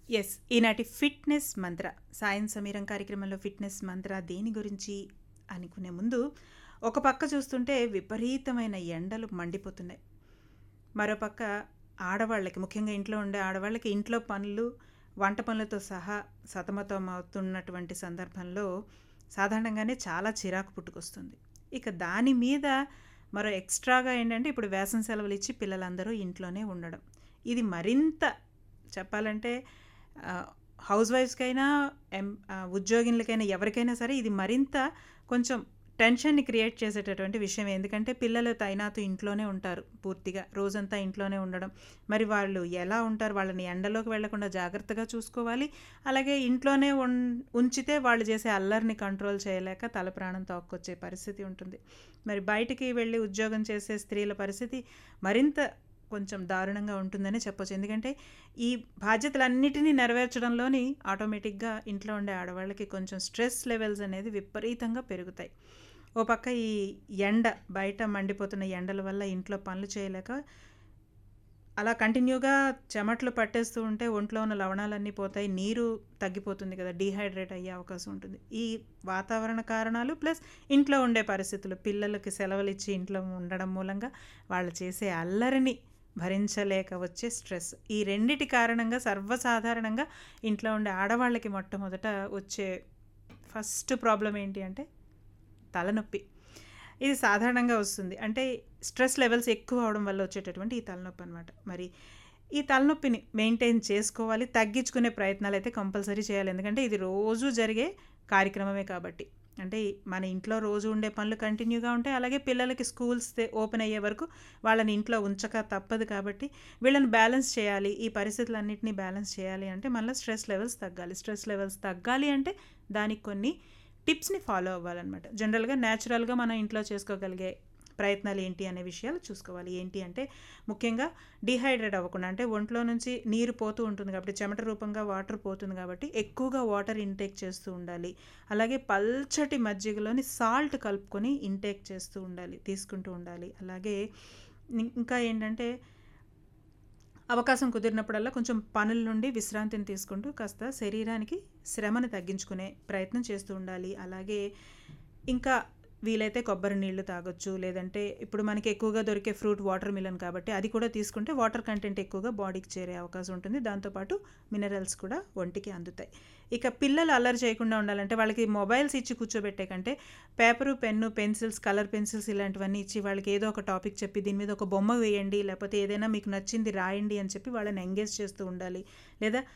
Yes. ఈనాటి fitness మంత్ర సాయం సమీరం కార్యక్రమంలో ఫిట్‌నెస్ మంత్ర దేని గురించి అనుకునే ముందు, ఒక పక్క చూస్తుంటే విపరీతమైన ఎండలు మండిపోతున్నాయి. మరోపక్క ఆడవాళ్ళకి ముఖ్యంగా ఇంట్లో ఉండే ఆడవాళ్ళకి ఇంట్లో పనులు, వంట పనులతో సహా సతమతమవుతున్నటువంటి సందర్భంలో సాధారణంగానే చాలా చిరాకు పుట్టుకొస్తుంది. ఇక దాని మీద మరో ఎక్స్‌ట్రాగా ఏంటంటే ఇప్పుడు వేసవి సెలవులు ఇచ్చి పిల్లలందరూ ఇంట్లోనే ఉండడం. ఇది మరింత చెప్పాలంటే ఆహ్, హౌస్ వైఫ్స్‌కైనా ఎం ఆహ్, ఉద్యోగినులకైనా ఎవరికైనా సరే ఇది మరింత కొంచెం టెన్షన్‌ని క్రియేట్ చేసేటటువంటి విషయం. ఎందుకంటే పిల్లలు తైనాతు ఇంట్లోనే ఉంటారు పూర్తిగా. రోజంతా ఇంట్లోనే ఉండడం. మరి వాళ్ళు ఎలా ఉంటారు? వాళ్ళని ఎండలోకి వెళ్ళకుండా జాగ్రత్తగా చూసుకోవాలి. అలాగే ఇంట్లోనే ఉన్ ఉంచితే వాళ్ళు చేసే అల్లరిని కంట్రోల్ చేయలేక తల ప్రాణం తోక్కొచ్చే పరిస్థితి ఉంటుంది. మరి బయటికి వెళ్లి ఉద్యోగం చేసే స్త్రీల పరిస్థితి మరింత కొంచెం దారుణంగా ఉంటుందనే చెప్పొచ్చు. ఎందుకంటే ఈ బాధ్యతలన్నిటిని నెరవేర్చడంలోని ఆటోమేటిక్‌గా ఇంట్లో ఉండే ఆడవాళ్ళకి కొంచెం స్ట్రెస్ లెవెల్స్ అనేది విపరీతంగా పెరుగుతాయి. ఓ పక్క ఈ ఎండ బయట మండిపోతున్న ఎండల వల్ల ఇంట్లో పనులు చేయలేక అలా కంటిన్యూగా చెమటలు పట్టేస్తూ ఉంటే ఒంట్లో ఉన్న లవణాలన్నీ పోతాయి. నీరు తగ్గిపోతుంది కదా! డీహైడ్రేట్ అయ్యే అవకాశం ఉంటుంది. ఈ వాతావరణ కారణాలు ప్లస్ ఇంట్లో ఉండే పరిస్థితులు. పిల్లలకి సెలవులిచ్చి ఇంట్లో ఉండడం మూలంగా వాళ్ళు చేసే అల్లరిని భరించలేక వచ్చే స్ట్రెస్. ఈ రెండిటి కారణంగా సర్వసాధారణంగా ఇంట్లో ఉండే ఆడవాళ్ళకి మొట్టమొదట వచ్చే ఫస్ట్ ప్రాబ్లమ్ ఏంటి అంటే తలనొప్పి. ఇది సాధారణంగా వస్తుంది. అంటే స్ట్రెస్ లెవెల్స్ ఎక్కువ అవ్వడం వల్ల వచ్చేటటువంటి ఈ తలనొప్పనమాట. మరి ఈ తలనొప్పిని మెయింటైన్ చేసుకోవాలి. తగ్గించుకునే ప్రయత్నాలైతే కంపల్సరీ చేయాలి. ఎందుకంటే ఇది రోజు జరిగే కార్యక్రమమే కాబట్టి. అంటే మన ఇంట్లో రోజు ఉండే పనులు కంటిన్యూగా ఉంటాయి. అలాగే పిల్లలకి స్కూల్స్ తె ఓపెన్ అయ్యే వరకు వాళ్ళని ఇంట్లో ఉంచక తప్పదు కాబట్టి వీళ్ళని బ్యాలెన్స్ చేయాలి. ఈ పరిస్థితులన్నిటిని బ్యాలెన్స్ చేయాలి అంటే మళ్ళా స్ట్రెస్ లెవెల్స్ తగ్గాలి. స్ట్రెస్ లెవెల్స్ తగ్గాలి అంటే దానికి కొన్ని టిప్స్‌ని ఫాలో అవ్వాలనమాట. జనరల్‌గా నేచురల్‌గా మనం ఇంట్లో చేసుకోగలిగే ప్రయత్నాలు ఏంటి అనే విషయాలు చూసుకోవాలి. ఏంటి అంటే ముఖ్యంగా డీహైడ్రేట్ అవ్వకుండా అంటే ఒంట్లో నుంచి నీరు పోతూ ఉంటుంది కాబట్టి చెమట రూపంగా వాటర్ పోతుంది కాబట్టి ఎక్కువగా వాటర్ ఇంటేక్ చేస్తూ ఉండాలి. అలాగే పల్చటి మజ్జిగలోని సాల్ట్ కలుపుకొని ఇంటేక్ చేస్తూ ఉండాలి. తీసుకుంటూ ఉండాలి. అలాగే ఇం ఇంకా ఏంటంటే అవకాశం కుదిరినప్పుడల్లా కొంచెం పనుల నుండి విశ్రాంతిని తీసుకుంటూ కాస్త శరీరానికి శ్రమను తగ్గించుకునే ప్రయత్నం చేస్తూ ఉండాలి. అలాగే ఇంకా వీలైతే కొబ్బరి నీళ్లు తాగొచ్చు. లేదంటే ఇప్పుడు మనకి ఎక్కువగా దొరికే ఫ్రూట్ వాటర్ మిలన్ కాబట్టి అది కూడా తీసుకుంటే వాటర్ కంటెంట్ ఎక్కువగా బాడీకి చేరే అవకాశం ఉంటుంది. దాంతో పాటు మినరల్స్ కూడా ఒంటికి అందుతాయి. ఇక పిల్లలు అల్లరి చేయకుండా ఉండాలంటే వాళ్ళకి మొబైల్స్ ఇచ్చి కూర్చోబెట్టే కంటే paper, pen, pencils, colour pencils ఇలాంటివన్నీ ఇచ్చి వాళ్ళకి ఏదో ఒక టాపిక్ చెప్పి దీని మీద ఒక బొమ్మ వేయండి. లేకపోతే ఏదైనా మీకు నచ్చింది రాయండి అని చెప్పి వాళ్ళని ఎంగేజ్ చేస్తూ ఉండాలి. లేదా